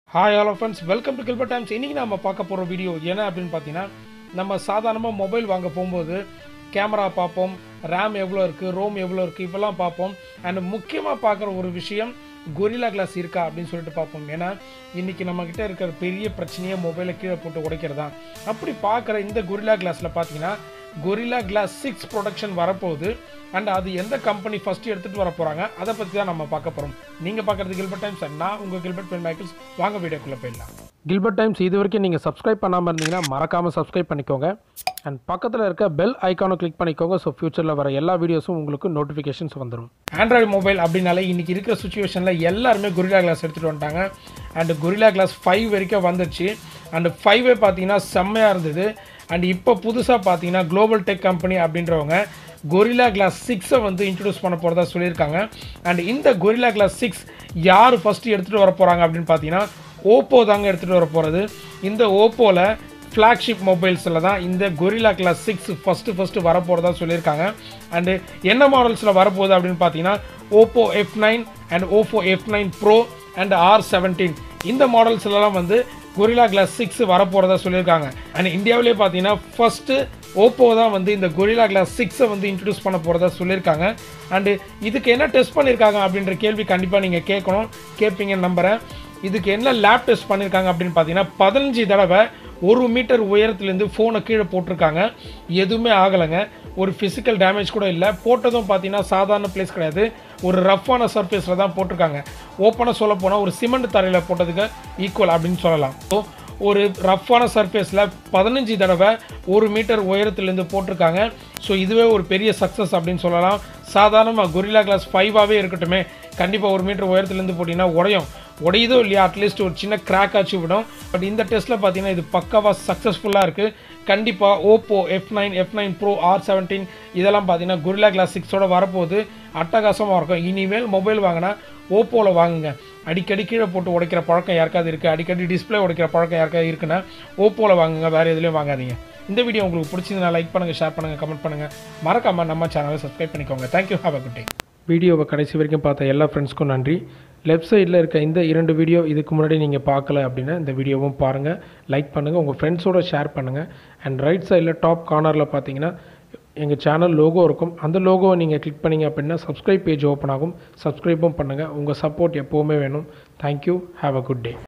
hi all friends welcome to Gilbert Times இன்றைக்கி நம்ம பார்க்க போகிற வீடியோ என்ன அப்படின்னு பார்த்தீங்கன்னா நம்ம சாதாரணமாக மொபைல் வாங்க போகும்போது கேமரா பார்ப்போம் ரேம் எவ்வளோ இருக்குது ரோம் எவ்வளோ இருக்குது இப்பெல்லாம் பார்ப்போம் அண்ட் முக்கியமாக பார்க்குற ஒரு விஷயம் கொரில்லா கிளாஸ் இருக்கா அப்படின்னு சொல்லிட்டு பார்ப்போம் ஏன்னா இன்றைக்கி நம்மக்கிட்ட இருக்கிற பெரிய பிரச்சனையே மொபைலை கீழே போட்டு உடைக்கிறது தான் அப்படி பார்க்குற இந்த கொரில்லா கிளாஸில் பார்த்தீங்கன்னா கொரில்லா கிளாஸ் சிக்ஸ் ப்ரொடக்ஷன் வரப்போகுது அண்ட் அது எந்த கம்பெனி ஃபர்ஸ்ட் எடுத்துகிட்டு வர போகிறாங்க அதை பற்றி தான் நம்ம பார்க்க போகிறோம் நீங்கள் பார்க்குறது கில்பர்ட் டைம்ஸ் and நான் உங்கள் கில்பர்ட் பென் மைக்கிள்ஸ் வாங்க வீடியோக்குள்ளே போயிடலாம் கில்பர்ட் டைம்ஸ் இது வரைக்கும் நீங்கள் சப்ஸ்கிரைப் பண்ணாமல் இருந்தீங்கன்னா மறக்காமல் சப்ஸ்கிரைப் பண்ணிக்கோங்க அண்ட் பக்கத்தில் இருக்க பெல் ஐக்கானை கிளிக் பண்ணிக்கோங்க ஸோ ஃபியூச்சரில் வர எல்லா வீடியோஸும் உங்களுக்கு நோட்டிஃபிகேஷன்ஸ் வந்துடும் ஆண்ட்ராய்டு மொபைல் அப்படின்னாலே இன்றைக்கி இருக்கிற சுச்சுவேஷனில் எல்லாருமே கொரில்லா கிளாஸ் எடுத்துகிட்டு வந்துட்டாங்க அண்ட் கொரில்லா கிளாஸ் ஃபைவ் வரைக்கும் வந்துச்சு அண்ட் ஃபைவே பார்த்தீங்கன்னா செம்மையாக இருந்தது அண்ட் இப்போ புதுசாக பார்த்தீங்கன்னா குளோபல் டெக் கம்பெனி அப்படின்றவங்க கொரில்லா கிளாஸ் சிக்ஸை வந்து இன்ட்ரடியூஸ் பண்ண போகிறதா சொல்லியிருக்காங்க அண்ட் இந்த கொரில்லா கிளாஸ் சிக்ஸ் யார் ஃபஸ்ட்டு எடுத்துகிட்டு வர போகிறாங்க அப்படின்னு பார்த்தீங்கன்னா ஓப்போ தாங்க எடுத்துகிட்டு வர போகிறது இந்த ஓப்போவில் ஃப்ளாக்ஷிப் மொபைல்ஸில் தான் இந்த Gorilla Glass six first first வரப்போகிறதா சொல்லியிருக்காங்க அண்டு என்ன மாடல்ஸில் வரப்போகுது அப்படின்னு பார்த்தீங்கன்னா Oppo F nine and Oppo F nine Pro and R seventeen இந்த மாடல்ஸ்லாம் வந்து கொரில்லா கிளாஸ் சிக்ஸ் வரப்போகிறதா சொல்லியிருக்காங்க அண்ட் இந்தியாவிலே பார்த்தீங்கன்னா ஃபஸ்ட்டு ஓப்போ தான் வந்து இந்த கொரில்லா கிளாஸ் சிக்ஸை வந்து இன்ட்ரடியூஸ் பண்ண போகிறதா சொல்லியிருக்காங்க அண்டு இதுக்கு என்ன டெஸ்ட் பண்ணியிருக்காங்க அப்படின்ற கேள்வி கண்டிப்பாக நீங்கள் கேட்கணும் கேட்பீங்கன்னு நம்புகிறேன் இதுக்கு என்ன லேப் டெஸ்ட் பண்ணியிருக்காங்க அப்படின்னு பார்த்தீங்கன்னா பதினஞ்சு தடவை ஒரு மீட்டர் உயரத்துலேருந்து ஃபோனை கீழே போட்டிருக்காங்க எதுவுமே ஆகலைங்க ஒரு ஃபிசிக்கல் டேமேஜ் கூட இல்லை போட்டதும் பார்த்தீங்கன்னா சாதாரண பிளேஸ் கிடையாது ஒரு ரஃப்பான சர்ஃபேஸில் தான் போட்டிருக்காங்க ஓப்பனாக சொல்ல போனால் ஒரு சிமெண்ட் தரையில் போட்டதுக்கு ஈக்குவல் அப்படின்னு சொல்லலாம் ஸோ ஒரு ரஃப்பான சர்ஃபேஸில் பதினஞ்சு தடவை ஒரு மீட்டர் உயரத்துலேருந்து போட்டிருக்காங்க ஸோ இதுவே ஒரு பெரிய சக்ஸஸ் அப்படின்னு சொல்லலாம் சாதாரணமாக கொரில்லா கிளாஸ் ஃபைவாகவே இருக்கட்டுமே கண்டிப்பாக ஒரு மீட்டர் உயரத்துலேருந்து போட்டிங்கன்னா உடையும் உடையுதோ இல்லையா அட்லீஸ்ட் ஒரு சின்ன கிராக் ஆச்சு விடும் பட் இந்த டெஸ்ட்டில் பார்த்தீங்கன்னா இது பக்காவாக சக்ஸஸ்ஃபுல்லாக இருக்குது கண்டிப்பாக Oppo F nine F nine Pro R seventeen இதெல்லாம் பார்த்தீங்கன்னா குரில்லா கிளாஸ் சிக்ஸோட வரப்போகுது அட்டகாசமாக இருக்கும் இனிமேல் மொபைல் வாங்கினா ஓப்போவில் வாங்குங்க அடிக்கடி கீழே போட்டு உடைக்கிற பழக்கம் யாருக்காவது இருக்குது அடிக்கடி டிஸ்பிளே உடைக்கிற பழக்கம் யாருக்காவது இருக்குன்னா ஓப்போவில் வாங்குங்க வேறு எதுலேயும் வாங்காதீங்க இந்த வீடியோ உங்களுக்கு பிடிச்சிருந்தா லைக் பண்ணுங்கள் ஷேர் பண்ணுங்கள் கமெண்ட் பண்ணுங்கள் மறக்காமல் நம்ம சேனலை சப்ஸ்கிரைப் பண்ணிக்கோங்க thank you have a good day வீடியோவை கடைசி வரைக்கும் பார்த்த எல்லா ஃப்ரெண்ட்ஸ்க்கும் நன்றி லெஃப்ட் சைடில் இருக்க இந்த இரண்டு வீடியோ இதுக்கு முன்னாடி நீங்கள் பார்க்கல அப்படின்னா இந்த வீடியோவும் பாருங்கள் லைக் பண்ணுங்கள் உங்கள் ஃப்ரெண்ட்ஸோட ஷேர் பண்ணுங்கள் அண்ட் ரைட் சைடில் டாப் கார்னரில் பார்த்தீங்கன்னா எங்கள் சேனல் லோகோ இருக்கும் அந்த லோகோவை நீங்கள் கிளிக் பண்ணீங்க அப்படின்னா சப்ஸ்கிரைப் பேஜ் ஓப்பன் ஆகும் சப்ஸ்கிரைபும் பண்ணுங்கள் உங்கள் சப்போர்ட் எப்போவுமே வேணும் thank you have a good day